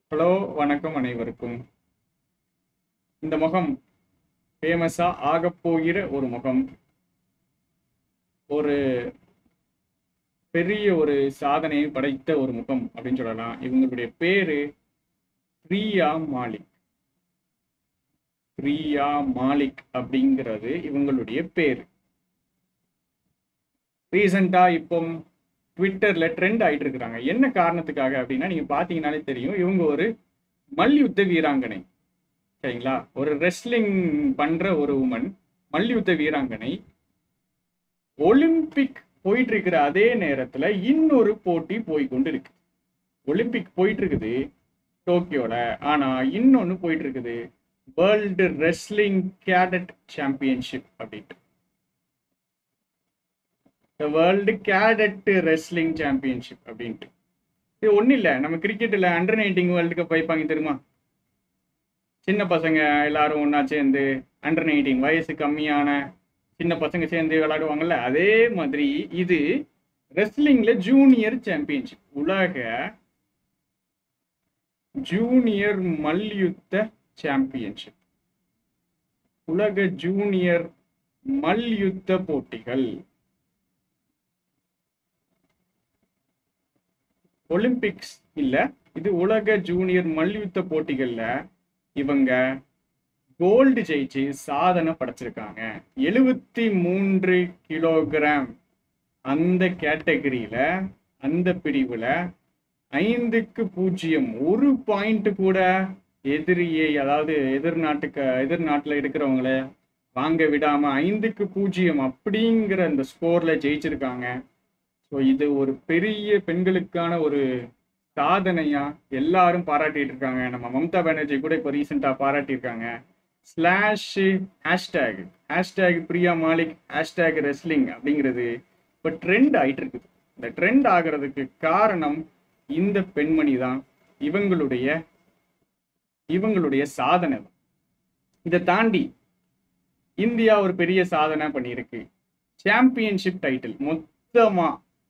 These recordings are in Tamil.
ஹலோ வணக்கம் அனைவருக்கும் இந்த முகம் ஃபேமஸா ஆகப் போகிற ஒரு முகம் ஒரு பெரிய ஒரு சாதனையை படைத்த ஒரு முகம் அப்படின்னு சொல்லலாம் இவங்களுடைய பேரு பிரியா மாலிக் பிரியா மாலிக் அப்படிங்கிறது இவங்களுடைய பேரு ரீசெண்டா இப்போ ட்விட்டர்ல ட்ரெண்ட் ஆயிட்டு இருக்கிறாங்க என்ன காரணத்துக்காக அப்படின்னா நீங்க பாத்தீங்கன்னாலே தெரியும் இவங்க ஒரு மல்யுத்த வீராங்கனை சரிங்களா ஒரு ரெஸ்லிங் பண்ற ஒரு உமன் மல்யுத்த வீராங்கனை ஒலிம்பிக் போயிட்டு இருக்கிற அதே நேரத்துல இன்னொரு போட்டி போய் கொண்டு இருக்கு ஒலிம்பிக் போயிட்டு இருக்குது டோக்கியோல ஆனா இன்னொன்னு போயிட்டு இருக்குது வேர்ல்டு ரெஸ்லிங் கேடட் சாம்பியன்ஷிப் அப்படின்ட்டு வேர்ல்டு கேடட் ரெஸ்லிங் சாம்பியன்ஷிப் அப்படின்ட்டு இது ஒன்றும் இல்லை நம்ம கிரிக்கெட்டில் அண்டர் நைன்டீன் வேர்ல்டு கப் வைப்பாங்க தெரியுமா சின்ன பசங்க எல்லாரும் ஒன்றா சேர்ந்து அண்டர் நைன்டீன் வயசு கம்மியான சின்ன பசங்க சேர்ந்து விளையாடுவாங்கல்ல அதே மாதிரி இது ரெஸ்லிங்ல ஜூனியர் சாம்பியன்ஷிப் உலக ஜூனியர் மல்யுத்த சாம்பியன்ஷிப் உலக ஜூனியர் மல்யுத்த போட்டிகள் ஒலிம்பிக்ஸ் இல்ல இது உலக ஜூனியர் மல்யுத்த போட்டிகள்ல இவங்க கோல்டு ஜெயிச்சு சாதனை படைச்சிருக்காங்க எழுபத்தி மூன்று கிலோகிராம் அந்த கேட்டகரியில அந்த பிரிவுல ஐந்துக்கு பூஜ்ஜியம் ஒரு பாயிண்ட் கூட எதிரியை அதாவது எதிர் நாட்டுக்கு எதிர் நாட்டுல இருக்கிறவங்கள வாங்க விடாம ஐந்துக்கு பூஜ்ஜியம் அப்படிங்கிற அந்த ஸ்கோர்ல ஜெயிச்சிருக்காங்க ஸோ இது ஒரு பெரிய பெண்களுக்கான ஒரு சாதனையா எல்லாரும் பாராட்டிட்டு இருக்காங்க நம்ம மம்தா பானர்ஜி கூட இப்போ ரீசெண்டாக பாராட்டியிருக்காங்க slash hashtag hashtag Priya Malik hashtag wrestling அப்படிங்கிறது இப்போ ட்ரெண்ட் ஆயிட்டு இருக்குது இந்த ட்ரெண்ட் ஆகிறதுக்கு காரணம் இந்த பெண்மணி தான் இவங்களுடைய இவங்களுடைய சாதனை தான் இதை தாண்டி இந்தியா ஒரு பெரிய சாதனை பண்ணியிருக்கு சாம்பியன்ஷிப் டைட்டில் மொத்தமா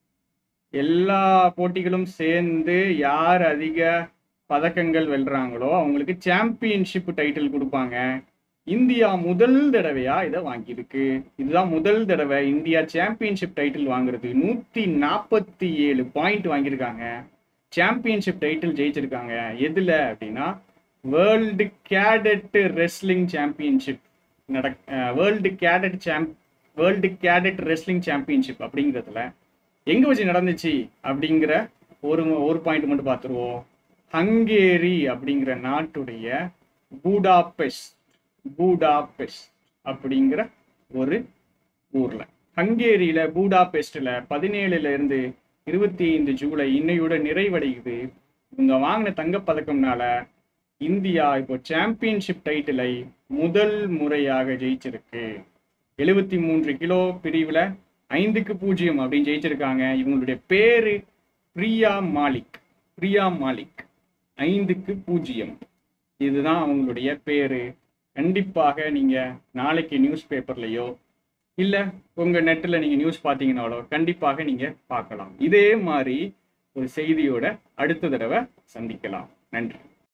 எல்லா போட்டிகளும் சேர்ந்து யார் அதிக பதக்கங்கள் வெல்றாங்களோ அவங்களுக்கு சாம்பியன்ஷிப் டைட்டில் கொடுப்பாங்க இந்தியா முதல் தடவையா இதை வாங்கியிருக்கு இதுதான் முதல் தடவை இந்தியா சாம்பியன்ஷிப் டைட்டில் வாங்குறது நூத்தி நாற்பத்தி ஏழு பாயிண்ட் வாங்கியிருக்காங்க சாம்பியன்ஷிப் டைட்டில் ஜெயிச்சிருக்காங்க எதுல அப்படின்னா வேர்ல்டு கேடட் ரெஸ்லிங் சாம்பியன்ஷிப் நடக் world cadet champ world cadet wrestling championship அப்படிங்கிறதுல எங்க வச்சு நடந்துச்சு அப்படிங்கிற ஒரு ஒரு பாயிண்ட் மட்டும் பார்த்துருவோம் ஹங்கேரி அப்படிங்கிற நாட்டுடைய பூடாபெஸ் பூடாபெஸ் அப்படிங்கிற ஒரு ஊர்ல ஹங்கேரியில பூடாபெஸ்ட்ல பதினேழுல இருந்து இருபத்தி ஐந்து ஜூலை இன்னையோட நிறைவடையுது இவங்க வாங்கின தங்கப்பதக்கம்னால இந்தியா இப்போ சாம்பியன்ஷிப் டைட்டிலை முதல் முறையாக ஜெயிச்சிருக்கு எழுபத்தி மூன்று கிலோ பிரிவுல ஐந்துக்கு பூஜ்ஜியம் அப்படின்னு ஜெயிச்சிருக்காங்க இவங்களுடைய பேரு பிரியா மாலிக் பிரியா மாலிக் ஐந்துக்கு பூஜ்ஜியம் இதுதான் அவங்களுடைய பேரு கண்டிப்பாக நீங்க நாளைக்கு நியூஸ் பேப்பர்லயோ இல்ல உங்க நெட்ல நீங்க நியூஸ் பார்த்தீங்கனாலோ கண்டிப்பாக நீங்க பார்க்கலாம் இதே மாதிரி ஒரு செய்தியோட அடுத்த தடவை சந்திக்கலாம் நன்றி